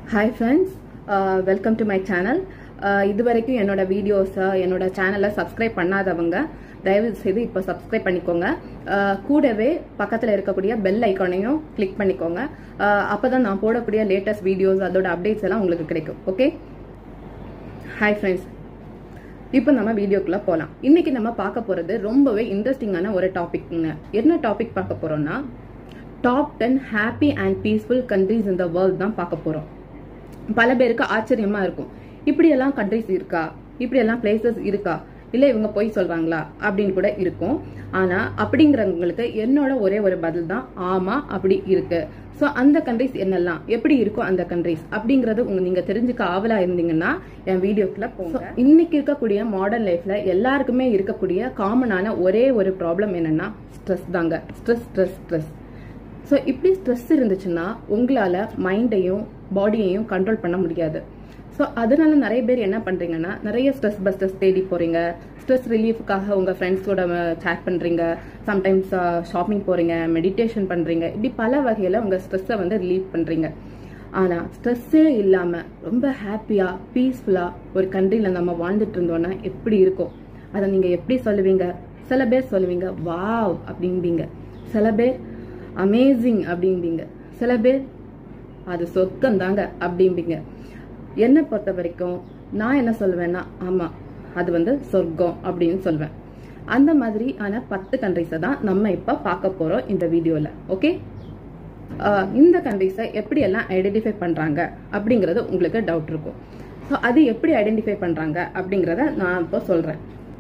hi friends welcome to my channel இது வரைக்கும் என்னோட வீடியோஸை என்னோட சேனலை சப்ஸ்கிரைப் பண்ணாதவங்க தயவு செய்து இப்போ சப்ஸ்கிரைப் பண்ணிக்கோங்க அஹ், கூடவே பக்கத்தில் இருக்கக்கூடிய பெல் ஐக்கானையும் கிளிக் பண்ணிக்கோங்க அப்போ தான் நான் போடக்கூடிய லேட்டஸ்ட் வீடியோஸ் அதோட அப்டேட்ஸ் எல்லாம் உங்களுக்கு கிடைக்கும் ஓகே ஹாய் ஃப்ரெண்ட்ஸ் இப்போ நம்ம வீடியோக்குள்ள போகலாம் இன்னைக்கு நம்ம பார்க்க போறது ரொம்பவே இன்ட்ரெஸ்டிங்கான ஒரு டாபிக்ங்க என்ன டாபிக் பார்க்க போறோம்னா top ten happy and peaceful countries இந்த வேர்ல்ட் தான் பார்க்க போறோம் பல பேருக்கு ஆச்சரியமா இருக்கும் இப்படியெல்லாம் கண்ட்ரிஸ் இருக்கா இப்படியெல்லாம் பிளேசஸ் இருக்கா இல்ல இவங்க போய் சொல்றாங்களா அப்படின்னு கூட இருக்கும் ஆனா அப்படிங்கிறவங்களுக்கு என்னோட ஒரே ஒரு பதில் தான் ஆமா அப்படி இருக்கு ஸோ அந்த கண்ட்ரிஸ் என்னெல்லாம் எப்படி இருக்கும் அந்த கண்ட்ரிஸ் அப்படிங்கறது உங்க நீங்க தெரிஞ்சுக்க ஆவலா இருந்தீங்கன்னா என் வீடியோக்குள்ள போங்க இன்னைக்கு இருக்கக்கூடிய மாடர்ன் லைஃப்ல எல்லாருக்குமே இருக்கக்கூடிய காமனான ஒரே ஒரு ப்ராப்ளம் என்னன்னா ஸ்ட்ரெஸ் தாங்க ஸ்ட்ரெஸ் ஸ்ட்ரெஸ் ஸ்ட்ரெஸ் ஸோ இப்படி ஸ்ட்ரெஸ் இருந்துச்சுன்னா உங்களால் மைண்டையும் பாடியையும் கண்ட்ரோல் பண்ண முடியாது ஸோ அதனால நிறைய பேர் என்ன பண்ணுறீங்கன்னா நிறைய ஸ்ட்ரெஸ் பஸ்டர்ஸ் தேடி போகிறீங்க ஸ்ட்ரெஸ் ரிலீஃபுக்காக உங்கள் ஃப்ரெண்ட்ஸோட சேட் பண்ணுறீங்க சம்டைம்ஸ் ஷாப்பிங் போகிறீங்க மெடிடேஷன் பண்ணுறீங்க இப்படி பல வகையில் உங்கள் ஸ்ட்ரெஸ்ஸை வந்து ரிலீவ் பண்ணுறீங்க ஆனால் ஸ்ட்ரெஸ்ஸே இல்லாமல் ரொம்ப ஹாப்பியாக பீஸ்ஃபுல்லாக ஒரு கண்ட்ரியில் நம்ம வாழ்ந்துட்டு இருந்தோம்னா எப்படி இருக்கும் அதை நீங்கள் எப்படி சொல்லுவீங்க சில பேர் சொல்லுவீங்க வாவ் அப்படின்பீங்க சில பேர் அமேசிங் அப்படிம்பீங்க சில பேர் அது சொர்க்கம் தாங்க அப்படிம்பீங்க என்னை பொறுத்த வரைக்கும் நான் என்ன சொல்லுவேன்னா ஆமா அது வந்து சொர்க்கம் அப்படின்னு சொல்வேன் அந்த மாதிரி ஆன பத்து கண்ட்ரிஸை தான் நம்ம இப்ப பார்க்க போறோம் இந்த வீடியோல ஓகே இந்த கண்ட்ரிஸை எப்படி எல்லாம் ஐடென்டிஃபை பண்றாங்க அப்படிங்கறது உங்களுக்கு டவுட் இருக்கும் ஸோ அது எப்படி ஐடென்டிஃபை பண்றாங்க அப்படிங்கறத நான் இப்போ சொல்றேன்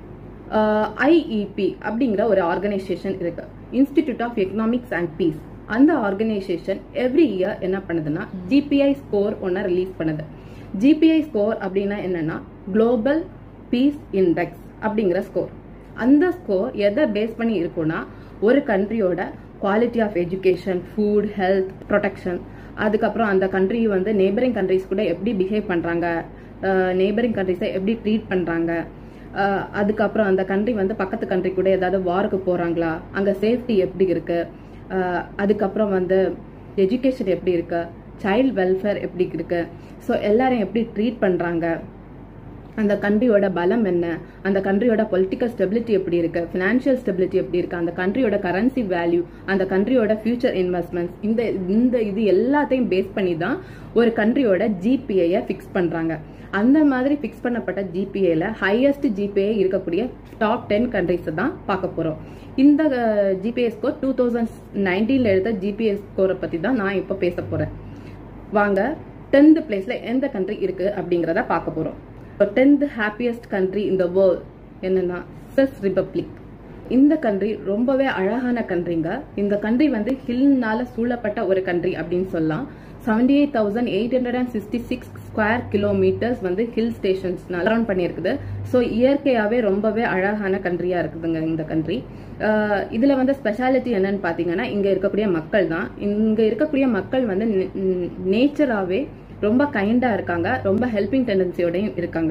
ஐஇபி அப்படிங்கிற ஒரு ஆர்கனைசேஷன் இருக்கு institute of economics and peace அந்த ஆர்கனைசேஷன் எவ்ரி இயர் என்ன பண்ணுதுன்னா ஜிபிஐ ஸ்கோர் ஒன்று ரிலீஸ் பண்ணுது ஜிபிஐ ஸ்கோர் அப்படின்னா என்னன்னா குளோபல் பீஸ் இண்டெக்ஸ் அப்படிங்கிற ஸ்கோர் அந்த ஸ்கோர் எதை பேஸ் பண்ணி இருக்கும்னா ஒரு கண்ட்ரியோட quality of education food health protection அதுக்கப்புறம் அந்த கண்ட்ரி வந்து நெய்பரிங் கண்ட்ரிஸ் கூட எப்படி பிஹேவ் பண்ணுறாங்க நெய்பரிங் கண்ட்ரிஸை எப்படி ட்ரீட் பண்ணுறாங்க அஹ் அதுக்கப்புறம் அந்த கண்ட்ரி வந்து பக்கத்து கண்ட்ரி கூட ஏதாவது வாருக்கு போறாங்களா அங்க சேஃப்டி எப்படி இருக்கு அஹ் அதுக்கப்புறம் வந்து எஜுகேஷன் எப்படி இருக்கு சைல்ட் வெல்ஃபேர் எப்படி இருக்கு ஸோ எல்லாரையும் எப்படி ட்ரீட் பண்றாங்க அந்த கண்ட்ரியோட பலம் என்ன அந்த கண்ட்ரியோட பொலிட்டிக்கல் ஸ்டெபிலிட்டி எப்படி இருக்கு ஃபினான்ஷியல் ஸ்டெபிலிட்டி எப்படி இருக்கு அந்த கண்ட்ரியோட கரன்சி வேல்யூ அந்த கண்ட்ரியோட ஃபியூச்சர் இன்வெஸ்ட்மெண்ட்ஸ் இந்த இந்த இது எல்லாத்தையும் பேஸ் பண்ணி தான் ஒரு கண்ட்ரியோட ஜிபிஐயை ஃபிக்ஸ் பண்றாங்க அந்த மாதிரி ஃபிக்ஸ் பண்ணப்பட்ட ஜிபிஏல ஹையஸ்ட் ஜிபிஏ இருக்கக்கூடிய டாப் டென் கண்ட்ரிஸ் தான் பார்க்க போறோம் இந்த ஜிபிஏ ஸ்கோர் டூ தௌசண்ட் நைன்டீன்ல எடுத்த ஜிபிஏ ஸ்கோரை பத்தி தான் நான் இப்போ பேச போறேன் வாங்க டென்த் பிளேஸ்ல எந்த கண்ட்ரி இருக்கு அப்படிங்கறத பார்க்க போறோம் டென்த் ஹாப்பியஸ்ட் கண்ட்ரி இந்த வேர்ல்ட் என்னன்னா செஸ் ரிபப்ளிக் இந்த கண்ட்ரி ரொம்பவே அழகான கண்ட்ரிங்க இந்த கண்ட்ரி வந்து ஹில்னால சூழப்பட்ட ஒரு கண்ட்ரி அப்படின்னு சொல்லலாம் seventy eight thousand eight hundred and sixty six square kilometres வந்து ஹில் ஸ்டேஷன்ஸ் அரௌண்ட் பண்ணியிருக்குது ஸோ இயற்கையாகவே ரொம்பவே அழகான கண்ட்ரியா இருக்குதுங்க இந்த கண்ட்ரி இதுல வந்து ஸ்பெஷாலிட்டி என்னன்னு பாத்தீங்கன்னா இங்க இருக்கக்கூடிய மக்கள் தான் இங்க இருக்கக்கூடிய மக்கள் வந்து நேச்சராகவே ரொம்ப கைண்டா இருக்காங்க ரொம்ப ஹெல்பிங் டெண்டன்சியோடையும் இருக்காங்க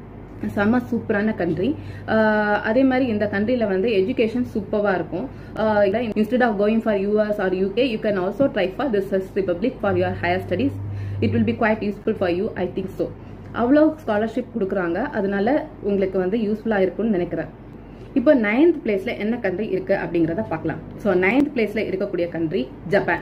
செம்ம சூப்பரான கண்ட்ரி அதே மாதிரி இந்த கண்ட்ரியில் வந்து எஜுகேஷன் சூப்பராக இருக்கும் instead of going for US or UK you can also try for this republic for your higher studies it will be quite useful for you I think so அவ்வளோ ஸ்காலர்ஷிப் கொடுக்குறாங்க அதனால உங்களுக்கு வந்து யூஸ்ஃபுல்லாக இருக்கும்னு நினைக்கிறேன் இப்போ நைன்த் பிளேஸ்ல என்ன கண்ட்ரி இருக்கு அப்படிங்கிறத பார்க்கலாம் ஸோ நைன்த் பிளேஸ்ல இருக்கக்கூடிய கண்ட்ரி ஜப்பான்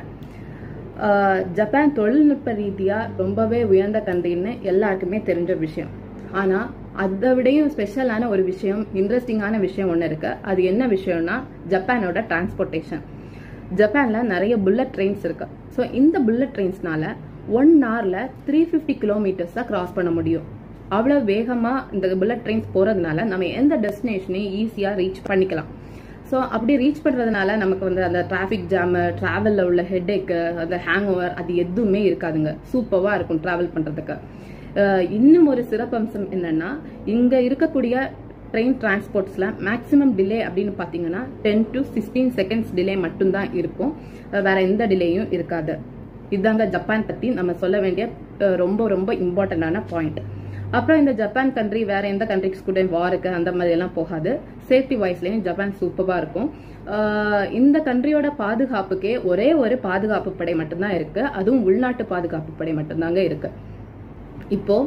ஜப்பான் தொழில்நுட்ப ரீதியா ரொம்பவே உயர்ந்த கண்ட்ரின்னு எல்லாருக்குமே தெரிஞ்ச விஷயம் ஆனா அதை விடையும் ஸ்பெஷலான ஒரு விஷயம் இன்ட்ரெஸ்டிங்கான விஷயம் ஒன்று இருக்கு அது என்ன விஷயம்னா ஜப்பானோட டிரான்ஸ்போர்ட்டேஷன் ஜப்பான்ல நிறைய புல்லட் ட்ரெயின்ஸ் இருக்கு ஸோ இந்த புல்லட் ட்ரெயின்ஸ்னால ஒன் ஹவர்ல த்ரீ ஃபிஃப்டி கிலோமீட்டர்ஸ் தான் கிராஸ் பண்ண முடியும் அவ்வளோ வேகமா இந்த புல்லட் ட்ரெயின்ஸ் போறதுனால நம்ம எந்த டெஸ்டினேஷனையும் ஈஸியா ரீச் பண்ணிக்கலாம் ஸோ அப்படி ரீச் பண்ணுறதுனால நமக்கு வந்து அந்த டிராஃபிக் ஜாமு ட்ராவலில் உள்ள ஹெட்ஏக்கு அந்த ஹேங் ஓவர் அது எதுவுமே இருக்காதுங்க சூப்பராக இருக்கும் ட்ராவல் பண்ணுறதுக்கு இன்னும் ஒரு சிறப்பம்சம் என்னன்னா இங்கே இருக்கக்கூடிய ட்ரெயின் டிரான்ஸ்போர்ட்ஸில் மேக்ஸிமம் டிலே அப்படின்னு பார்த்தீங்கன்னா ten to sixteen seconds delay மட்டும்தான் இருக்கும் வேற எந்த டிலேயும் இருக்காது இதாங்க ஜப்பான் பற்றி நம்ம சொல்ல வேண்டிய ரொம்ப ரொம்ப இம்பார்ட்டண்டான பாயிண்ட் அப்புறம் இந்த ஜப்பான் கண்ட்ரி வேற எந்த கண்ட்ரிஸ் கூட வாருக்கு அந்த மாதிரி எல்லாம் போகாது சேஃப்டி வைஸ்லயும் ஜப்பான் சூப்பரா இருக்கும் ஆஹ் இந்த கண்ட்ரியோட பாதுகாப்புக்கே ஒரே ஒரு பாதுகாப்பு படை மட்டும்தான் இருக்கு அதுவும் உள்நாட்டு பாதுகாப்பு படை மட்டும்தாங்க இருக்கு இப்போ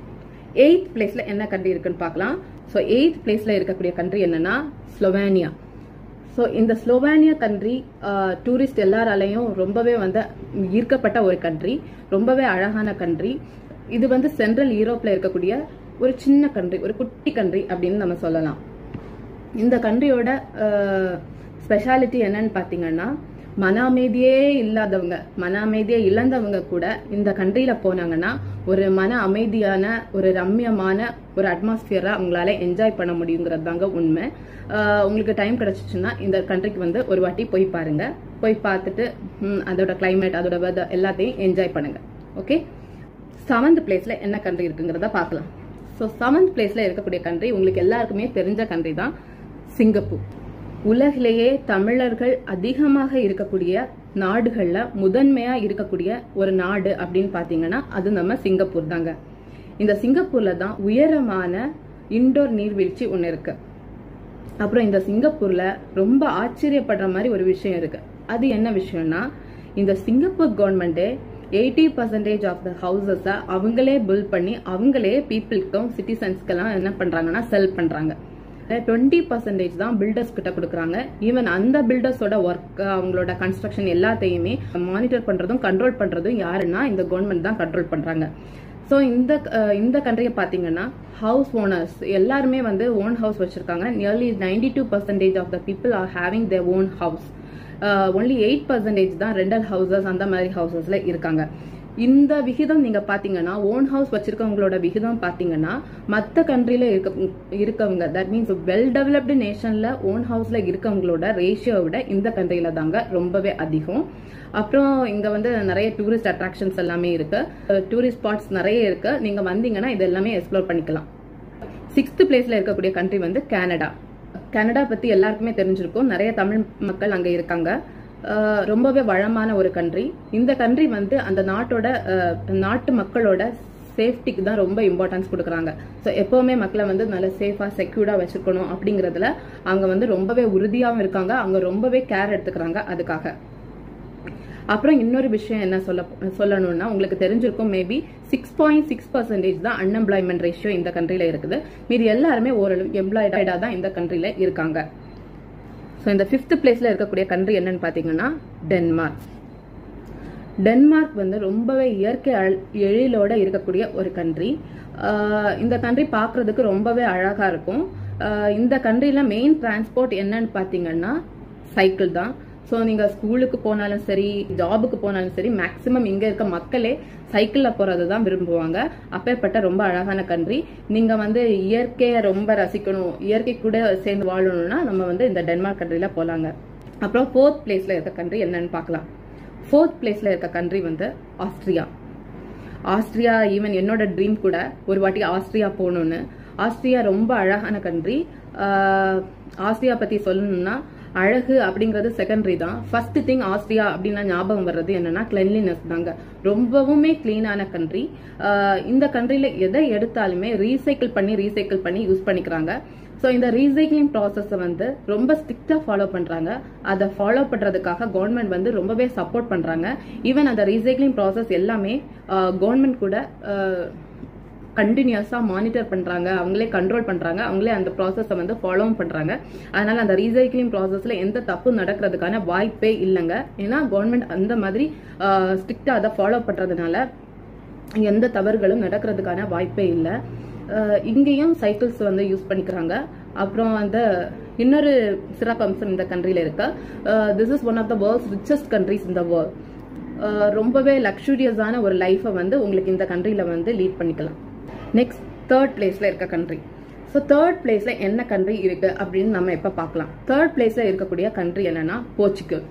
எயித் பிளேஸ்ல என்ன கண்ட்ரி இருக்குன்னு பார்க்கலாம் ஸோ எயித் பிளேஸ்ல இருக்கக்கூடிய கண்ட்ரி என்னன்னா ஸ்லோவேனியா ஸோ இந்த ஸ்லோவேனியா கண்ட்ரி டூரிஸ்ட் எல்லாராலையும் ரொம்பவே வந்து ஈர்க்கப்பட்ட ஒரு கண்ட்ரி ரொம்பவே அழகான கண்ட்ரி இது வந்து சென்ட்ரல் யூரோப்ல இருக்கக்கூடிய ஒரு சின்ன கண்ட்ரி ஒரு குட்டி கண்ட்ரி அப்படின்னு நம்ம சொல்லலாம் இந்த கண்ட்ரியோட ஸ்பெஷாலிட்டி என்னன்னு பார்த்தீங்கன்னா மன அமைதியே இல்லாதவங்க மன அமைதியே இழந்தவங்க கூட இந்த கண்ட்ரியில போனாங்கன்னா ஒரு மன அமைதியான ஒரு ரம்யமான ஒரு அட்மாஸ்பியரை அவங்களால என்ஜாய் பண்ண முடியுங்கிறது தாங்க உண்மை ஆஹ் உங்களுக்கு டைம் கிடைச்சிச்சுன்னா இந்த கண்ட்ரிக்கு வந்து ஒரு வாட்டி போய் பாருங்க போய் பார்த்துட்டு ம், அதோட climate அதோட வெதர் எல்லாத்தையும் என்ஜாய் பண்ணுங்க ஓகே செவன்த் பிளேஸ்ல என்ன கண்ட்ரி இருக்குங்கிறத பார்க்கலாம் ஸோ செவன்த் பிளேஸ்ல இருக்கக்கூடிய கண்ட்ரி உங்களுக்கு எல்லாருக்குமே தெரிஞ்ச கண்ட்ரி தான் சிங்கப்பூர் உலகிலேயே தமிழர்கள் அதிகமாக இருக்கக்கூடிய நாடுகள்ல முதன்மையா இருக்கக்கூடிய ஒரு நாடு அப்படின்னு பாத்தீங்கன்னா அது நம்ம சிங்கப்பூர் தாங்க இந்த சிங்கப்பூர்ல தான் உயரமான இண்டோர் நீர்வீழ்ச்சி ஒன்று இருக்கு அப்புறம் இந்த சிங்கப்பூர்ல ரொம்ப ஆச்சரியப்படுற மாதிரி ஒரு விஷயம் இருக்கு அது என்ன விஷயம்னா இந்த சிங்கப்பூர் கவர்மெண்டே எயிட்டி பர்சன்டேஜ் ஆஃப் த ஹவுசஸை அவங்களே பில் பண்ணி அவங்களே பீப்புளுக்கும் சிட்டிசன்ஸ்க்கெல்லாம் என்ன பண்றாங்கன்னா செல் பண்றாங்க டுவெண்ட்டி பர்சன்டேஜ் தான் பில்டர்ஸ் கிட்ட கொடுக்குறாங்க ஈவன் அந்த பில்டர்ஸோட ஒர்க் அவங்களோட கன்ஸ்ட்ரக்ஷன் எல்லாத்தையுமே மானிட்டர் பண்றதும் கண்ட்ரோல் பண்றதும் யாருன்னா இந்த கவர்மெண்ட் தான் கண்ட்ரோல் பண்றாங்க ஸோ இந்த அஹ், இந்த கண்ட்ரியை பார்த்தீங்கன்னா ஹவுஸ் ஓனர்ஸ் எல்லாருமே வந்து ஓன் ஹவுஸ் வச்சிருக்காங்க nearly ninety two percentage of the people are having their own house only eight percentage தான் ரெண்டல் ஹவுசஸ் அந்த மாதிரி ஹவுசஸ்ல இருக்காங்க இந்த விகிதம் நீங்க பாத்தீங்கன்னா ஓன் ஹவுஸ் வச்சிருக்கவங்களோட விகிதம் பாத்தீங்கன்னா மத்த கண்ட்ரில இருக்க இருக்கவங்க தட் மீன்ஸ் வெல் டெவலப்டு நேஷன்ல ஓன் ஹவுஸ்ல இருக்கவங்களோட ரேஷியோ விட இந்த கண்ட்ரில தாங்க ரொம்பவே அதிகம் அப்புறம் இங்க வந்து நிறைய டூரிஸ்ட் அட்ராக்ஷன்ஸ் எல்லாமே இருக்கு டூரிஸ்ட் ஸ்பாட்ஸ் நிறைய இருக்கு நீங்க வந்தீங்கன்னா இது எல்லாமே எக்ஸ்ப்ளோர் பண்ணிக்கலாம் சிக்ஸ்த் பிளேஸ்ல இருக்கக்கூடிய கண்ட்ரி வந்து கனடா கனடா பத்தி எல்லாருக்குமே தெரிஞ்சிருக்கும் நிறைய தமிழ் மக்கள் அங்க இருக்காங்க அஹ் ரொம்பவே வளமான ஒரு கண்ட்ரி இந்த கண்ட்ரி வந்து அந்த நாட்டோட அஹ், நாட்டு மக்களோட சேஃப்டிக்கு தான் ரொம்ப இம்பார்ட்டன்ஸ் கொடுக்குறாங்க ஸோ எப்பவுமே மக்களை வந்து நல்ல சேஃபா செக்யூர்டா வச்சுக்கணும் அப்படிங்கறதுல அவங்க வந்து ரொம்பவே உறுதியாகவும் இருக்காங்க அவங்க ரொம்பவே கேர் எடுத்துக்கிறாங்க அதுக்காக அப்புறம் இன்னொரு விஷயம் என்ன சொல்ல சொல்லணும்னா உங்களுக்கு தெரிஞ்சிருக்கும் maybe six point six percentage தான் அன்எம்ப்ளாய்மெண்ட் ரேஷியோ இந்த கண்ட்ரில இருக்குது மீதி எல்லாருமே ஓரளவு எம்ப்ளாய்டா தான் இந்த கண்ட்ரில இருக்காங்க ஸோ இந்த ஃபிஃப்த் பிளேஸ்ல இருக்கக்கூடிய கண்ட்ரி என்னன்னு பார்த்தீங்கன்னா டென்மார்க் டென்மார்க் வந்து ரொம்பவே இயற்கை அழ- எழிலோட இருக்கக்கூடிய ஒரு கண்ட்ரி இந்த கண்ட்ரி பார்க்கிறதுக்கு ரொம்பவே அழகா இருக்கும் ஆஹ் இந்த கண்ட்ரில மெயின் டிரான்ஸ்போர்ட் என்னன்னு பார்த்தீங்கன்னா சைக்கிள் தான் ஸோ நீங்க ஸ்கூலுக்கு போனாலும் சரி ஜாபுக்கு போனாலும் சரி மேக்சிமம் இங்க இருக்க மக்களே சைக்கிள்ல போறது தான் விரும்புவாங்க அப்பேற்பட்ட ரொம்ப அழகான கண்ட்ரி நீங்க வந்து இயற்கையை ரொம்ப ரசிக்கணும் இயற்கை கூட சேர்ந்து வாழணும்னா நம்ம வந்து இந்த டென்மார்க் கண்ட்ரில போலாங்க அப்புறம் ஃபோர்த் பிளேஸ்ல இருக்க கண்ட்ரி என்னன்னு பார்க்கலாம் ஃபோர்த் பிளேஸ்ல இருக்க கண்ட்ரி வந்து ஆஸ்திரியா ஆஸ்திரியா ஈவன் என்னோட ட்ரீம் கூட ஒரு வாட்டி ஆஸ்திரியா போகணும்னு ஆஸ்திரியா ரொம்ப அழகான கண்ட்ரி ஆஸ்திரியா பத்தி சொல்லணும்னா அழகு அப்படிங்கிறது செகண்டரி தான் ஃபர்ஸ்ட் திங் ஆஸ்திரியா அப்படின்னா ஞாபகம் வர்றது என்னன்னா கிளென்லினஸ் தாங்க ரொம்பவுமே கிளீனான கண்ட்ரி இந்த கண்ட்ரில எதை எடுத்தாலுமே ரீசைக்கிள் பண்ணி ரீசைக்கிள் பண்ணி யூஸ் பண்ணிக்கிறாங்க ஸோ இந்த ரீசைக்ளிங் ப்ராசஸை வந்து ரொம்ப ஸ்ட்ரிக்டாக ஃபாலோ பண்ணுறாங்க அதை ஃபாலோ பண்ணுறதுக்காக கவர்மெண்ட் வந்து ரொம்பவே சப்போர்ட் பண்ணுறாங்க ஈவன் அந்த ரீசைக்ளிங் ப்ராசஸ் எல்லாமே கவர்மெண்ட் கூட கண்டினியூஸாக மானிட்டர் பண்ணுறாங்க அவங்களே கண்ட்ரோல் பண்ணுறாங்க அவங்களே அந்த ப்ராசஸை வந்து ஃபாலோவும் பண்ணுறாங்க அதனால அந்த ரீசைக்ளிங் ப்ராசஸில் எந்த தப்பு நடக்கிறதுக்கான வாய்ப்பே இல்லைங்க ஏன்னா கவர்மெண்ட் அந்த மாதிரி ஸ்ட்ரிக்டாக அதை ஃபாலோ பண்ணுறதுனால எந்த தவறுகளும் நடக்கிறதுக்கான வாய்ப்பே இல்லை இங்கேயும் சைக்கிள்ஸ் வந்து யூஸ் பண்ணிக்கிறாங்க அப்புறம் வந்து இன்னொரு சிறப்பம்சம் இந்த கண்ட்ரியில் இருக்கு this is one of the world's richest countries இந்த வேர்ல்ட் ரொம்பவே லக்ஸூரியஸான ஒரு லைஃப்பை வந்து உங்களுக்கு இந்த கண்ட்ரியில் வந்து லீட் பண்ணிக்கலாம் நெக்ஸ்ட் தேர்ட் பிளேஸில் இருக்க கண்ட்ரி ஸோ தேர்ட் பிளேஸில் என்ன கண்ட்ரி இருக்கு அப்படின்னு நம்ம எப்போ பார்க்கலாம் தேர்ட் பிளேஸில் இருக்கக்கூடிய கண்ட்ரி என்னன்னா போர்ச்சுகல்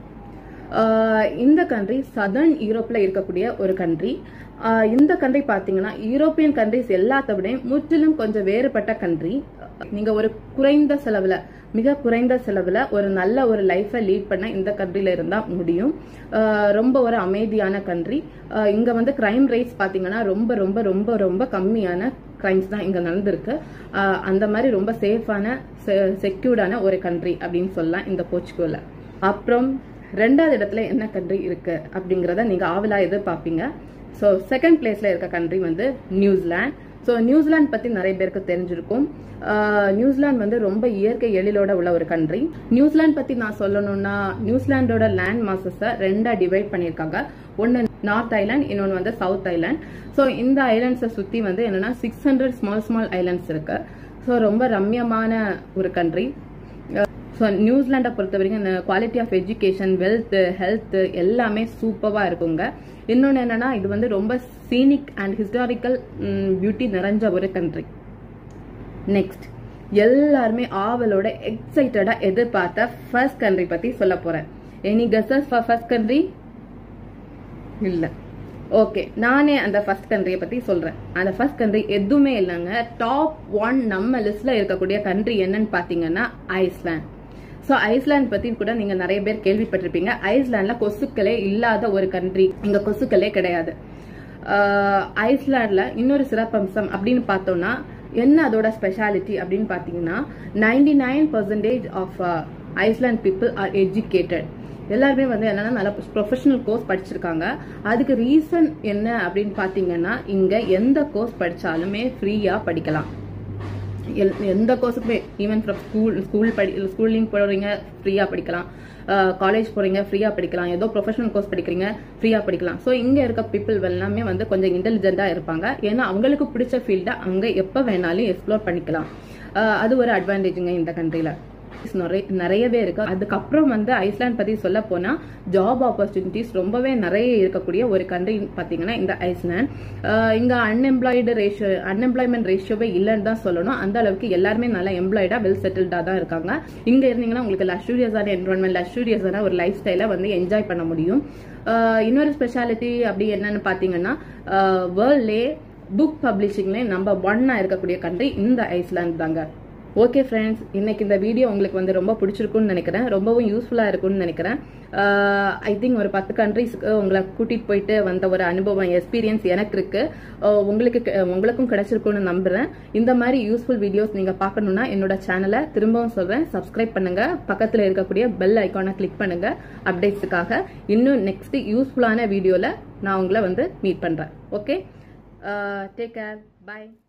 ஆஹ் இந்த கண்ட்ரி சதர்ன் யூரோப்ல இருக்கக்கூடிய ஒரு கண்ட்ரி இந்த கண்ட்ரி பாத்தீங்கன்னா யூரோப்பியன் கண்ட்ரிஸ் எல்லாத்த விட முற்றிலும் கொஞ்சம் வேறுபட்ட கண்ட்ரி நீங்க ஒரு குறைந்த செலவுல மிக குறைந்த செலவுல ஒரு நல்ல ஒரு லைஃபை லீட் பண்ண இந்த கண்ட்ரில இருந்தா முடியும் ஆஹ் ரொம்ப ஒரு அமைதியான கண்ட்ரி இங்க வந்து கிரைம் ரேட்ஸ் பாத்தீங்கன்னா ரொம்ப ரொம்ப ரொம்ப ரொம்ப கம்மியான கிரைம்ஸ் தான் இங்க நடந்திருக்கு ஆஹ் அந்த மாதிரி ரொம்ப சேஃபான செக்யூர்டான ஒரு கண்ட்ரி அப்படின்னு சொல்லலாம் இந்த போர்ச்சுகல்ல அப்புறம் ரெண்டாவது இடத்துல என்ன கண்ட்ரி இருக்கு அப்படிங்கிறத நீங்க ஆவலா எதிர்பார்ப்பீங்க ஸோ செகண்ட் பிளேஸ்ல இருக்க கண்ட்ரி வந்து நியூசிலாந்து ஸோ நியூசிலாந்து பத்தி நிறைய பேருக்கு தெரிஞ்சிருக்கும் ஆஹ் நியூசிலாந்து வந்து ரொம்ப இயற்கை எழிலோட உள்ள ஒரு கண்ட்ரி நியூசிலாந்து பத்தி நான் சொல்லணும்னா நியூசிலாண்டோட லேண்ட் மாசஸை ரெண்டா டிவைட் பண்ணியிருக்காங்க ஒன்னு நார்த் ஐலாண்ட் இன்னொன்று வந்து சவுத் ஐலாண்ட் ஸோ இந்த ஐலாண்ட்ஸை சுற்றி வந்து என்னன்னா six hundred small small islands இருக்கு ஸோ ரொம்ப ரம்யமான ஒரு கண்ட்ரி ஸோ நியூசிலாண்டை பொறுத்த வரைக்கும் quality of education wealth health எல்லாமே சூப்பராக இருக்குங்க இன்னொன்று என்னன்னா இது வந்து ரொம்ப சீனிக் அண்ட் ஹிஸ்டாரிக்கல் பியூட்டி நிறைஞ்ச ஒரு கண்ட்ரி நெக்ஸ்ட் எல்லாருமே ஆவலோட எக்ஸைட்டடா எதிர்பார்த்த ஃபர்ஸ்ட் கண்ட்ரி பத்தி சொல்ல போறேன் any guesses for first country இல்ல ஓகே நானே அந்த ஃபர்ஸ்ட் கண்ட்ரியை பத்தி சொல்றேன் அந்த ஃபர்ஸ்ட் கண்ட்ரி எதுவுமே இல்லைங்க டாப் ஒன் நம்ம லிஸ்ட்ல இருக்கக்கூடிய கண்ட்ரி என்னன்னு பாத்தீங்கன்னா ஐஸ்லாந்து ஸோ ஐஸ்லாந்து பத்தி கூட நீங்க நிறைய பேர் கேள்விப்பட்டிருப்பீங்க ஐஸ்லாண்ட்ல கொசுக்களே இல்லாத ஒரு கண்ட்ரி இங்க கொசுக்களே கிடையாது ஆஹ் ஐஸ்லாண்ட்ல இன்னொரு சிறப்பம்சம் அப்படின்னு பார்த்தோம்னா என்ன அதோட ஸ்பெஷாலிட்டி அப்படின்னு பார்த்தீங்கன்னா ninety nine percentage of Iceland people are educated எல்லாருமே வந்து என்னன்னா நல்ல ப்ரொஃபஷனல் கோர்ஸ் படிச்சிருக்காங்க அதுக்கு ரீசன் என்ன அப்படின்னு பார்த்தீங்கன்னா இங்க எந்த கோர்ஸ் படிச்சாலுமே ஃப்ரீயா படிக்கலாம் எல்- எந்த கோர்ஸுக்குமே ஈவன் ஃப்ரம் ஸ்கூல் ஸ்கூல் படி ஸ்கூல்லையும் போறீங்க ஃப்ரீயாக படிக்கலாம் காலேஜ் போறீங்க ஃப்ரீயாக படிக்கலாம் ஏதோ ப்ரொஃபஷனல் கோர்ஸ் படிக்கிறீங்க ஃப்ரீயாக படிக்கலாம் ஸோ இங்கே இருக்க பீப்புள் எல்லாமே வந்து கொஞ்சம் இன்டெலிஜென்ட்டாக இருப்பாங்க ஏன்னா அவங்களுக்கு பிடிச்ச ஃபீல்டை அங்கே எப்போ வேணாலும் எக்ஸ்ப்ளோர் பண்ணிக்கலாம் அஹ் அது ஒரு அட்வான்டேஜுங்க இந்த கண்ட்ரியில் நிறைய நிறையவே இருக்கு அதுக்கப்புறம் வந்து ஐஸ்லாந்து பத்தி சொல்ல போனா ஜாப் ஆப்பர்ச்சுனிட்டிஸ் ரொம்பவே நிறைய இருக்கக்கூடிய ஒரு கண்ட்ரி பாத்தீங்கன்னா இந்த ஐஸ்லாந்து ஆஹ் இங்க அன்எம்ப்ளாய்டு ரேஷியோ அன்எம்ப்ளாய்மெண்ட் ரேஷியோவே இல்லைன்னு தான் சொல்லணும் அந்த அளவுக்கு எல்லாருமே நல்லா எம்ப்ளாய்டா வெல் செட்டில்டா தான் இருக்காங்க இங்க இருந்தீங்கன்னா உங்களுக்கு லக்ஸூரியஸான என்வரன்மெண்ட் லக்ஸூரியஸான ஒரு லைஃப் ஸ்டைலை வந்து என்ஜாய் பண்ண முடியும் ஆஹ் இன்னொரு ஸ்பெஷாலிட்டி அப்படி என்னன்னு பாத்தீங்கன்னா வேர்ல்ட்லே புக் பப்ளிஷிங்லேயே நம்பர் ஒன்னா இருக்கக்கூடிய கண்ட்ரி இந்த ஐஸ்லாந்து தாங்க ஓகே ஃப்ரெண்ட்ஸ் இன்னைக்கு இந்த வீடியோ உங்களுக்கு வந்து ரொம்ப பிடிச்சிருக்கும்னு நினைக்கிறேன் ரொம்பவும் யூஸ்ஃபுல்லாக இருக்கும்னு நினைக்கிறேன் ஐ திங்க் ஒரு பத்து கண்ட்ரிஸ்க்கு உங்களை கூட்டிகிட்டு போயிட்டு வந்த ஒரு அனுபவம் எக்ஸ்பீரியன்ஸ் எனக்கு இருக்கு அஹ் உங்களுக்கு கி- உங்களுக்கும் கிடைச்சிருக்கும்னு நம்புறேன் இந்த மாதிரி யூஸ்ஃபுல் வீடியோஸ் நீங்கள் பார்க்கணுன்னா என்னோட சேனலை திரும்பவும் சொல்கிறேன் சப்ஸ்கிரைப் பண்ணுங்க பக்கத்தில் இருக்கக்கூடிய பெல் ஐக்கானை கிளிக் பண்ணுங்க அப்டேட்ஸுக்காக இன்னும் நெக்ஸ்ட் யூஸ்ஃபுல்லான வீடியோவில் நான் உங்களை வந்து மீட் பண்ணுறேன் ஓகே டேக் கேர் பை